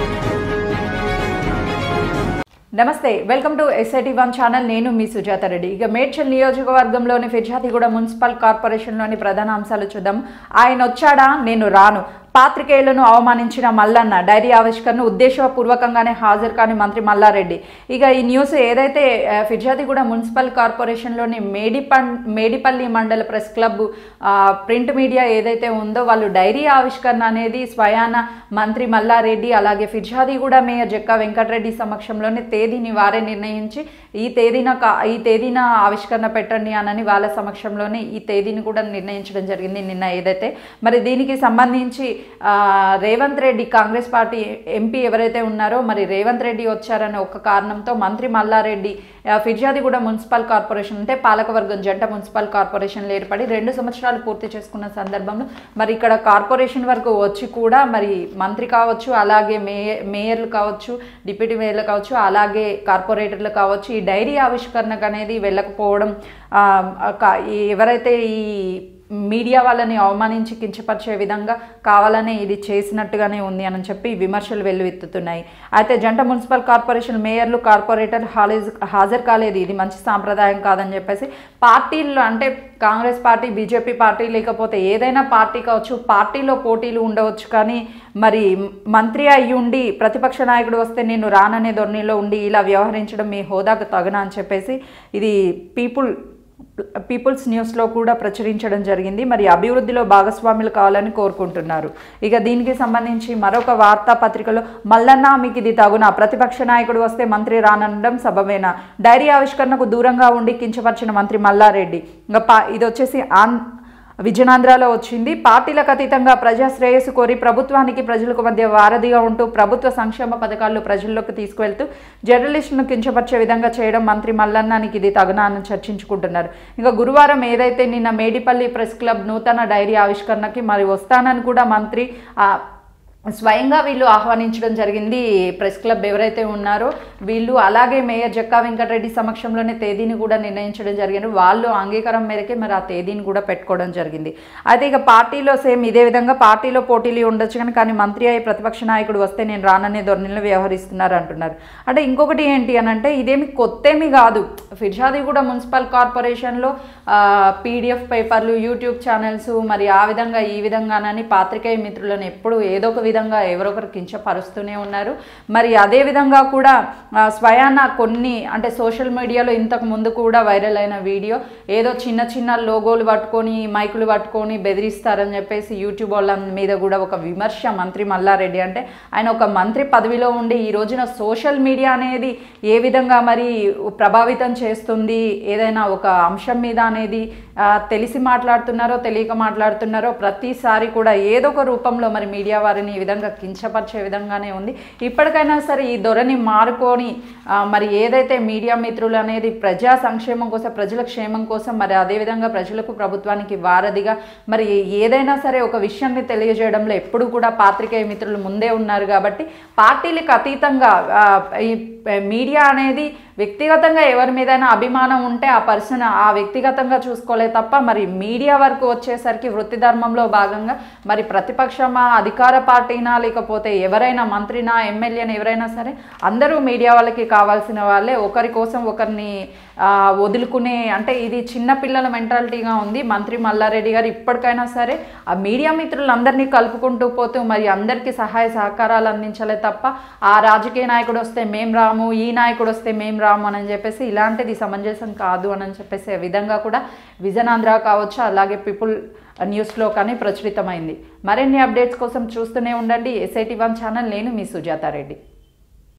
నమస్తే welcome to SIT one channel నేను మీ సుజాత రెడ్డి ఇక మేడ్చల్ నియోజకవర్గంలోని ఫిర్జాతిగూడ మున్సిపల్ కార్పొరేషన్లోని ప్రధాన అంశాలు చూద్దాం ఆయన వచ్చాడా నేను రాను పాత్రికేయులను అవమానించిన మల్లన్న డైరీ ఆవిష్కరణ ఉద్దేశపూర్వకంగానే హాజరు కాని మంత్రి మల్లారెడ్డి ఇక ఈ న్యూస్ ఏదైతే ఆ, ఫిర్జాదిగూడ మున్సిపల్ కార్పొరేషన్లోని మేడిపన్ మేడిపల్లి మండల ప్రెస్ క్లబ్ ఆ, ప్రింట్ మీడియా ఏదైతే ఉందో వాళ్ళు డైరీ ఆవిష్కరణ అనేది స్వయాన మంత్రి మల్లారెడ్డి అలాగే ఫిర్జాదిగూడ మేయర్ జక్కా వెంకటరెడ్డి సమక్షంలోనే తేదీని వారే నిర్ణయించి ఈ తేదీన కా- ఈ తేదీన ఆవిష్కరణ పెట్టండి అనని వాళ్ళ సమక్షంలోనే ఈ తేదీని కూడా నిర్ణయించడం జరిగింది నిన్న ఏదైతే మరి దీనికి సంబంధించి ఆ, రేవంత్ రెడ్డి కాంగ్రెస్ పార్టీ ఎంపీ ఎవరైతే ఉన్నారో మరి రేవంత్ రెడ్డి వచ్చారనే ఒక కారణంతో మంత్రి మల్లారెడ్డి ఆ, ఫిర్యాదిగూడ మున్సిపల్ కార్పొరేషన్ అంటే పాలకవర్గం జంట మున్సిపల్ కార్పొరేషన్లు ఏర్పడి రెండు సంవత్సరాలు పూర్తి చేసుకున్న సందర్భంలో మరి ఇక్కడ కార్పొరేషన్ వరకు వచ్చి కూడా మరి మంత్రి కావచ్చు అలాగే మేయర్ మేయర్లు కావచ్చు డిప్యూటీ మేయర్లు కావచ్చు అలాగే కార్పొరేటర్లు కావచ్చు ఈ డైరీ ఆవిష్కరణకు అనేది వెళ్ళకపోవడం ఆ, ఒక- ఈ ఎవరైతే ఈ మీడియా వాళ్ళని అవమానించి కించపరిచే విధంగా కావాలనే ఇది చేసినట్టుగానే ఉంది అని చెప్పి విమర్శలు వెల్లువెత్తుతున్నాయి అయితే జంట మున్సిపల్ కార్పొరేషన్ మేయర్లు కార్పొరేటర్ హాలేజ్ హాజరు కాలేదు ఇది మంచి సాంప్రదాయం కాదని చెప్పేసి పార్టీల్లో అంటే కాంగ్రెస్ పార్టీ బీజేపీ పార్టీ లేకపోతే ఏదైనా పార్టీ కావచ్చు పార్టీలో పోటీలు ఉండవచ్చు కానీ మరి మంత్రి అయ్యి ఉండి ప్రతిపక్ష నాయకుడు వస్తే నేను రాననే ధోరణిలో ఉండి ఇలా వ్యవహరించడం మీ హోదాకు తగన అని చెప్పేసి ఇది పీపుల్ పీపుల్స్ న్యూస్లో కూడా ప్రచురించడం జరిగింది మరి అభివృద్ధిలో భాగస్వాములు కావాలని కోరుకుంటున్నారు ఇక దీనికి సంబంధించి మరొక వార్తాపత్రికలో మల్లన్న మీకు ఇది తగునా ప్రతిపక్ష నాయకుడు వస్తే మంత్రి రానడం సబమేనా డైరీ ఆవిష్కరణకు దూరంగా ఉండి కించపరిచిన మంత్రి మల్లారెడ్డి ఇంకా పా- ఇది వచ్చేసి ఆన్ విజయనాంధ్రలో వచ్చింది పార్టీలకు అతీతంగా ప్రజా శ్రేయస్సు కోరి ప్రభుత్వానికి ప్రజలకు మధ్య వారధిగా ఉంటూ ప్రభుత్వ సంక్షేమ పథకాలు ప్రజల్లోకి తీసుకువెళ్తూ జర్నలిస్టును కించపరిచే విధంగా చేయడం మంత్రి మల్లన్నానికి ఇది తగనా అని చర్చించుకుంటున్నారు ఇంకా గురువారం ఏదైతే నిన్న మేడిపల్లి ప్రెస్ క్లబ్ నూతన డైరీ ఆవిష్కరణకి మరి వస్తానని కూడా మంత్రి ఆ, స్వయంగా వీళ్ళు ఆహ్వానించడం జరిగింది ప్రెస్ క్లబ్ ఎవరైతే ఉన్నారో వీళ్ళు అలాగే మేయర్ జక్కా వెంకటరెడ్డి సమక్షంలోనే తేదీని కూడా నిర్ణయించడం జరిగింది వాళ్ళు అంగీకారం మేరకే మరి ఆ తేదీని కూడా పెట్టుకోవడం జరిగింది అయితే ఇక పార్టీలో సేమ్ ఇదే విధంగా పార్టీలో పోటీలు ఉండొచ్చు కానీ కానీ మంత్రి అయి ప్రతిపక్ష నాయకుడు వస్తే నేను రాననే ధోరణిలో వ్యవహరిస్తున్నారు అంటున్నారు అంటే ఇంకొకటి ఏంటి అని అంటే ఇదేమి కొత్తేమి కాదు ఫిర్షాదిగూడ మున్సిపల్ కార్పొరేషన్లో పీడిఎఫ్ పేపర్లు యూట్యూబ్ ఛానల్స్ మరి ఆ విధంగా ఈ విధంగానని పాత్రికేయ మిత్రులను ఎప్పుడు ఏదో ఒక విధంగా ఎవరొకరు కించపరుస్తూనే ఉన్నారు మరి అదే విధంగా కూడా ఆ, స్వయాన కొన్ని అంటే సోషల్ మీడియాలో ఇంతకు ముందు కూడా వైరల్ అయిన వీడియో ఏదో చిన్న చిన్న లోగోలు పట్టుకొని మైకులు పట్టుకొని బెదిరిస్తారని చెప్పేసి యూట్యూబ్ వాళ్ళ మీద కూడా ఒక విమర్శ మంత్రి మల్లారెడ్డి అంటే ఆయన ఒక మంత్రి పదవిలో ఉండి ఈ రోజున సోషల్ మీడియా అనేది ఏ విధంగా మరి ప్రభావితం చేస్తుంది ఏదైనా ఒక అంశం మీద అనేది ఆ, తెలిసి మాట్లాడుతున్నారో తెలియక మాట్లాడుతున్నారో ప్రతిసారి కూడా ఏదో ఒక రూపంలో మరి మీడియా వారిని ఈ విధంగా కించపరిచే విధంగానే ఉంది ఇప్పటికైనా సరే ఈ ధోరణి మారుకొని ఆ, మరి ఏదైతే మీడియా మిత్రులు అనేది ప్రజా సంక్షేమం కోసం ప్రజల క్షేమం కోసం మరి అదేవిధంగా ప్రజలకు ప్రభుత్వానికి వారధిగా మరి ఏదైనా సరే ఒక విషయాన్ని తెలియజేయడంలో ఎప్పుడు కూడా పాత్రికేయ మిత్రులు ముందే ఉన్నారు కాబట్టి పార్టీలకు అతీతంగా ఆ, ఈ మీడియా అనేది వ్యక్తిగతంగా ఎవరి మీదైనా అభిమానం ఉంటే ఆ పర్సన్ ఆ వ్యక్తిగతంగా చూసుకోలే తప్ప మరి మీడియా వరకు వచ్చేసరికి వృత్తి ధర్మంలో భాగంగా మరి ప్రతిపక్షమా అధికార పార్టీనా లేకపోతే ఎవరైనా మంత్రినా ఎమ్మెల్యేనా ఎవరైనా సరే అందరూ మీడియా వాళ్ళకి కావాల్సిన వాళ్ళే ఒకరి కోసం ఒకరిని ఆ, వదులుకునే అంటే ఇది చిన్న పిల్లల మెంటాలిటీగా ఉంది మంత్రి మల్లారెడ్డి గారు ఇప్పటికైనా సరే ఆ మీడియా మిత్రులందరినీ కలుపుకుంటూ పోతూ మరి అందరికీ సహాయ సహకారాలు అందించాలే తప్ప ఆ రాజకీయ నాయకుడు వస్తే మేం రాము ఈ నాయకుడు వస్తే మేం రాము అని చెప్పేసి ఇలాంటిది సమంజసం కాదు అని చెప్పేసి ఆ విధంగా కూడా విజనాంధ్ర కావచ్చు అలాగే పీపుల్ న్యూస్లో కానీ ప్రచురితమైంది మరిన్ని అప్డేట్స్ కోసం చూస్తూనే ఉండండి ఎస్ఐటి వన్ ఛానల్ నేను మీ సుజాతారెడ్డి